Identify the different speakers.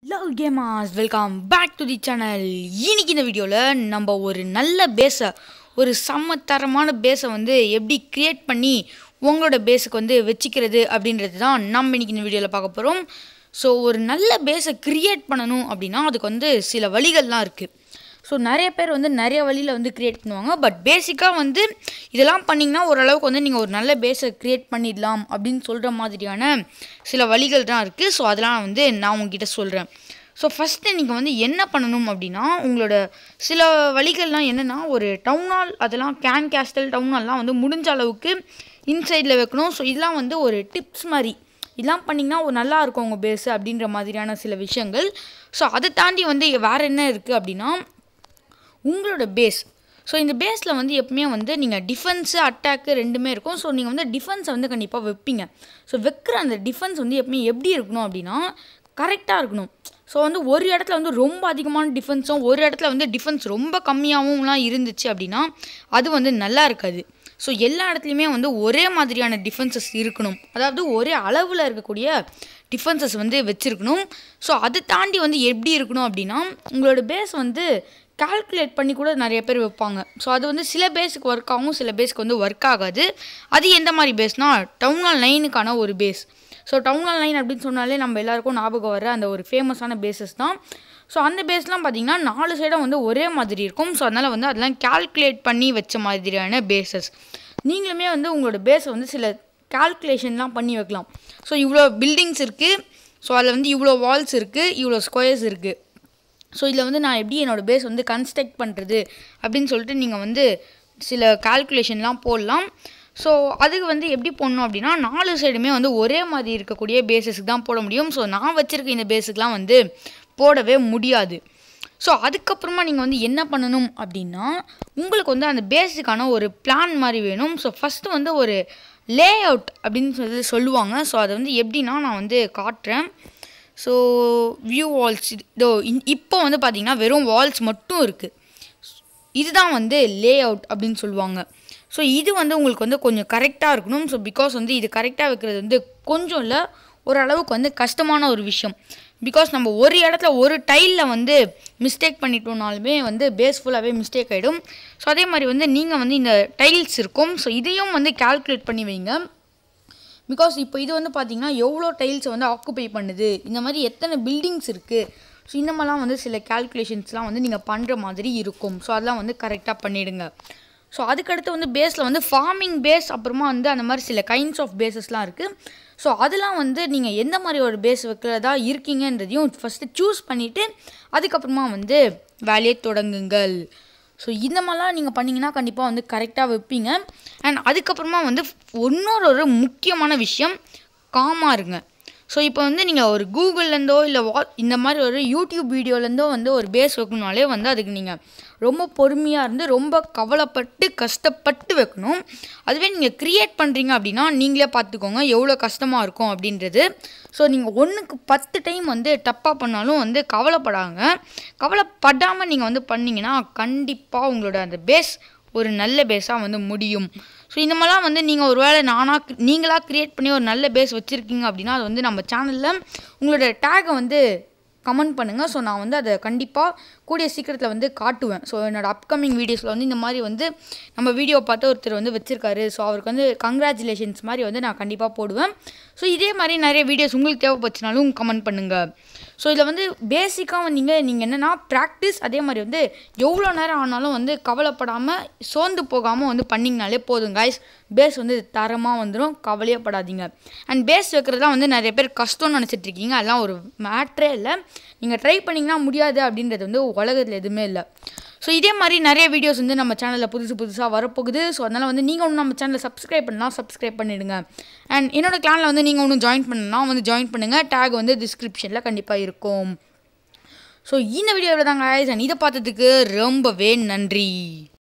Speaker 1: love gamers welcome back to the channel இன்னைக்கு இந்த வீடியோவில் நம்ம ஒரு நல்ல பேஸை ஒரு செம்ம தரமான பேஸை வந்து எப்படி க்ரியேட் பண்ணி உங்களோட பேஸுக்கு வந்து வச்சுக்கிறது அப்படின்றது தான் நம்ம இன்னைக்கு இந்த வீடியோவில் பார்க்க போகிறோம் ஸோ ஒரு நல்ல பேஸை க்ரியேட் பண்ணணும் அப்படின்னா அதுக்கு வந்து சில வழிகள்லாம் இருக்குது ஸோ நிறைய பேர் வந்து நிறைய வழியில் வந்து க்ரியேட் பண்ணுவாங்க பட் பேசிக்காக வந்து இதெல்லாம் பண்ணிங்கன்னா ஓரளவுக்கு வந்து நீங்கள் ஒரு நல்ல பேஸை க்ரியேட் பண்ணிடலாம் அப்படின்னு சொல்கிற மாதிரியான சில வழிகள் தான் இருக்குது ஸோ அதெல்லாம் வந்து நான் உங்ககிட்ட சொல்கிறேன் ஸோ ஃபஸ்ட்டு நீங்கள் வந்து என்ன பண்ணணும் அப்படின்னா உங்களோட சில வழிகள்லாம் என்னென்னா ஒரு டவுன் ஹால் அதெல்லாம் கேன் கேஸ்டல் டவுன் ஹால்லாம் வந்து முடிஞ்ச அளவுக்கு இன்சைடில் வைக்கணும் ஸோ இதெல்லாம் வந்து ஒரு டிப்ஸ் மாதிரி இதெல்லாம் பண்ணிங்கன்னா ஒரு நல்லா இருக்கும் உங்கள் பேஸு அப்படின்ற மாதிரியான சில விஷயங்கள் ஸோ அதை தாண்டி வந்து வேறு என்ன இருக்குது அப்படின்னா உங்களோட பேஸ் ஸோ இந்த பேஸில் வந்து எப்பவுமே வந்து நீங்கள் டிஃபென்ஸு அட்டாக்கு ரெண்டுமே இருக்கும் ஸோ நீங்கள் வந்து டிஃபென்ஸை வந்து கண்டிப்பாக வைப்பீங்க ஸோ வைக்கிற அந்த டிஃபென்ஸ் வந்து எப்பவுமே எப்படி இருக்கணும் அப்படின்னா கரெக்டாக இருக்கணும் ஸோ வந்து ஒரு இடத்துல வந்து ரொம்ப அதிகமான டிஃபென்ஸும் ஒரு இடத்துல வந்து டிஃபென்ஸ் ரொம்ப கம்மியாகவும்லாம் இருந்துச்சு அப்படின்னா அது வந்து நல்லா இருக்காது ஸோ எல்லா இடத்துலையுமே வந்து ஒரே மாதிரியான டிஃபென்சஸ் இருக்கணும் அதாவது ஒரே அளவில் இருக்கக்கூடிய டிஃபென்சஸ் வந்து வச்சுருக்கணும் ஸோ அதை தாண்டி வந்து எப்படி இருக்கணும் அப்படின்னா உங்களோட பேஸ் வந்து கால்குலேட் பண்ணி கூட நிறைய பேர் வைப்பாங்க ஸோ அது வந்து சில பேஸுக்கு ஒர்க் ஆகும் சில பேஸுக்கு வந்து ஒர்க் ஆகாது அது எந்த மாதிரி பேஸ்னால் டவுன் ஹால் லைனுக்கான ஒரு base so town hall line அப்படின்னு சொன்னாலே நம்ம எல்லாருக்கும் ஞாபகம் வர அந்த ஒரு ஃபேமஸான பேஸஸ் தான் ஸோ அந்த பேஸ்லாம் பார்த்திங்கன்னா நாலு சைடும் வந்து ஒரே மாதிரி இருக்கும் ஸோ அதனால் வந்து அதெல்லாம் கால்குலேட் பண்ணி வச்ச மாதிரியான பேஸஸ் நீங்களுமே வந்து உங்களோட பேஸை வந்து சில கால்குலேஷன்லாம் பண்ணி வைக்கலாம் ஸோ இவ்வளோ பில்டிங்ஸ் இருக்குது ஸோ அதில் வந்து இவ்வளோ வால்ஸ் இருக்குது இவ்வளோ ஸ்கொயர்ஸ் இருக்குது ஸோ இதில் வந்து நான் எப்படி என்னோடய பேஸ் வந்து கன்ஸ்ட்ரக்ட் பண்ணுறது அப்படின்னு சொல்லிட்டு நீங்கள் வந்து சில கால்குலேஷன்லாம் போடலாம் ஸோ அதுக்கு வந்து எப்படி போடணும் அப்படின்னா நாலு சைடுமே வந்து ஒரே மாதிரி இருக்கக்கூடிய பேஸஸ்க்கு தான் போட முடியும் ஸோ நான் வச்சுருக்க இந்த பேஸுக்கெலாம் வந்து போடவே முடியாது ஸோ அதுக்கப்புறமா நீங்கள் வந்து என்ன பண்ணணும் அப்படின்னா உங்களுக்கு வந்து அந்த பேஸுக்கான ஒரு பிளான் மாதிரி வேணும் ஸோ ஃபஸ்ட்டு வந்து ஒரு லே அவுட் அப்படின்னு சொல்லி சொல்லுவாங்க ஸோ அதை வந்து எப்படின்னா நான் வந்து காட்டுறேன் ஸோ வியூ வால்ஸ் இதோ இப்போ வந்து பார்த்திங்கன்னா வெறும் வால்ஸ் மட்டும் இருக்குது இதுதான் வந்து லே அவுட் அப்படின்னு சொல்லுவாங்க ஸோ இது வந்து உங்களுக்கு வந்து கொஞ்சம் கரெக்டாக இருக்கணும் ஸோ பிகாஸ் வந்து இது கரெக்டாக வைக்கிறது வந்து கொஞ்சம் இல்லை ஓரளவுக்கு வந்து கஷ்டமான ஒரு விஷயம் பிகாஸ் நம்ம ஒரு இடத்துல ஒரு டைலில் வந்து மிஸ்டேக் பண்ணிட்டோம்னாலுமே வந்து பேஸ் ஃபுல்லாகவே மிஸ்டேக் ஆகிடும் ஸோ அதே மாதிரி வந்து நீங்கள் வந்து இந்த டைல்ஸ் இருக்கும் ஸோ இதையும் வந்து கால்குலேட் பண்ணி வைங்க பிகாஸ் இப்போ இது வந்து பார்த்திங்கன்னா எவ்வளோ டைல்ஸை வந்து ஆக்குப்பை பண்ணுது இந்த மாதிரி எத்தனை பில்டிங்ஸ் இருக்குது ஸோ இந்த மாதிரிலாம் வந்து சில கேல்குலேஷன்ஸ்லாம் வந்து நீங்கள் பண்ணுற மாதிரி இருக்கும் ஸோ அதெல்லாம் வந்து கரெக்டாக பண்ணிவிடுங்க ஸோ அதுக்கடுத்து வந்து பேஸில் வந்து ஃபார்மிங் பேஸ் அப்புறமா வந்து அந்த மாதிரி சில கைண்ட்ஸ் ஆஃப் பேஸஸ்லாம் இருக்குது ஸோ அதெல்லாம் வந்து நீங்கள் எந்த மாதிரி ஒரு பேஸ் வைக்கிறதா இருக்கீங்கன்றதையும் ஃபஸ்ட்டு சூஸ் பண்ணிவிட்டு அதுக்கப்புறமா வந்து வேலையை தொடங்குங்கள் ஸோ இந்த மாதிரிலாம் நீங்கள் பண்ணிங்கன்னா கண்டிப்பாக வந்து கரெக்டாக வைப்பீங்க அண்ட் அதுக்கப்புறமா வந்து இன்னொரு ஒரு முக்கியமான விஷயம் காமாக இருங்க ஸோ இப்போ வந்து நீங்கள் ஒரு கூகுள்லேருந்தோ இல்லை வா இந்த மாதிரி ஒரு யூடியூப் வீடியோலேருந்தோ வந்து ஒரு பேஸ் வைக்கணுனாலே வந்து அதுக்கு நீங்கள் ரொம்ப பொறுமையாக இருந்து ரொம்ப கவலைப்பட்டு கஷ்டப்பட்டு வைக்கணும் அதுவே நீங்கள் க்ரியேட் பண்ணுறீங்க அப்படின்னா நீங்களே பார்த்துக்கோங்க எவ்வளோ கஷ்டமாக இருக்கும் அப்படின்றது ஸோ நீங்கள் ஒன்றுக்கு பத்து டைம் வந்து டப்பாக பண்ணாலும் வந்து கவலைப்படாங்க கவலைப்படாமல் நீங்கள் வந்து பண்ணிங்கன்னா கண்டிப்பாக உங்களோட அந்த பேஸ் ஒரு நல்ல பேஸாக வந்து முடியும் ஸோ இந்த மாதிரிலாம் வந்து நீங்கள் ஒரு வேளை நானாக நீங்களாக க்ரியேட் பண்ணி ஒரு நல்ல பேஸ் வச்சுருக்கீங்க அப்படின்னா அது வந்து நம்ம சேனலில் உங்களோட டேகை வந்து கமெண்ட் பண்ணுங்கள் ஸோ நான் வந்து அதை கண்டிப்பாக கூடிய சீக்கிரத்தில் வந்து காட்டுவேன் ஸோ என்னோடய அப்கமிங் வீடியோஸில் வந்து இந்த மாதிரி வந்து நம்ம வீடியோ பார்த்து ஒருத்தர் வந்து வச்சுருக்காரு ஸோ அவருக்கு வந்து கங்க்ராச்சுலேஷன்ஸ் மாதிரி வந்து நான் கண்டிப்பாக போடுவேன் ஸோ இதே மாதிரி நிறைய வீடியோஸ் உங்களுக்கு தேவைப்பச்சுனாலும் கமெண்ட் பண்ணுங்கள் ஸோ இதில் வந்து பேசிக்காக வந்தீங்க நீங்கள் என்னென்னா ப்ராக்டிஸ் அதே மாதிரி வந்து எவ்வளோ நேரம் ஆனாலும் வந்து கவலைப்படாமல் சோர்ந்து போகாமல் வந்து பண்ணிங்கனாலே போதும் கைஸ் பேஸ் வந்து தரமாக வந்துடும் கவலையப்படாதீங்க அண்ட் பேஸ் வைக்கிறதுலாம் வந்து நிறைய பேர் கஷ்டம்னு நினச்சிட்டு இருக்கீங்க அதெல்லாம் ஒரு மேட்ரே இல்லை நீங்கள் ட்ரை பண்ணிங்கன்னா முடியாது அப்படின்றது வந்து உலகத்தில் எதுவுமே இல்லை ஸோ இதே மாதிரி நிறைய வீடியோஸ் வந்து நம்ம சேனலில் புதுசு புதுசாக வரப்போகுது ஸோ அதனால் வந்து நீங்கள் ஒன்று நம்ம சேனலை சப்ஸ்கிரைப் பண்ணலாம் சப்ஸ்கிரைப் பண்ணிவிடுங்க அண்ட் என்னோட கிளானில் வந்து நீங்கள் ஒன்றும் ஜாயின் பண்ணலாம் வந்து ஜாயின் பண்ணுங்கள் டேக் வந்து டிஸ்கிரிப்ஷனில் கண்டிப்பாக இருக்கும் ஸோ இந்த வீடியோவில் தாங்க அண்ட் இதை பார்த்ததுக்கு ரொம்பவே நன்றி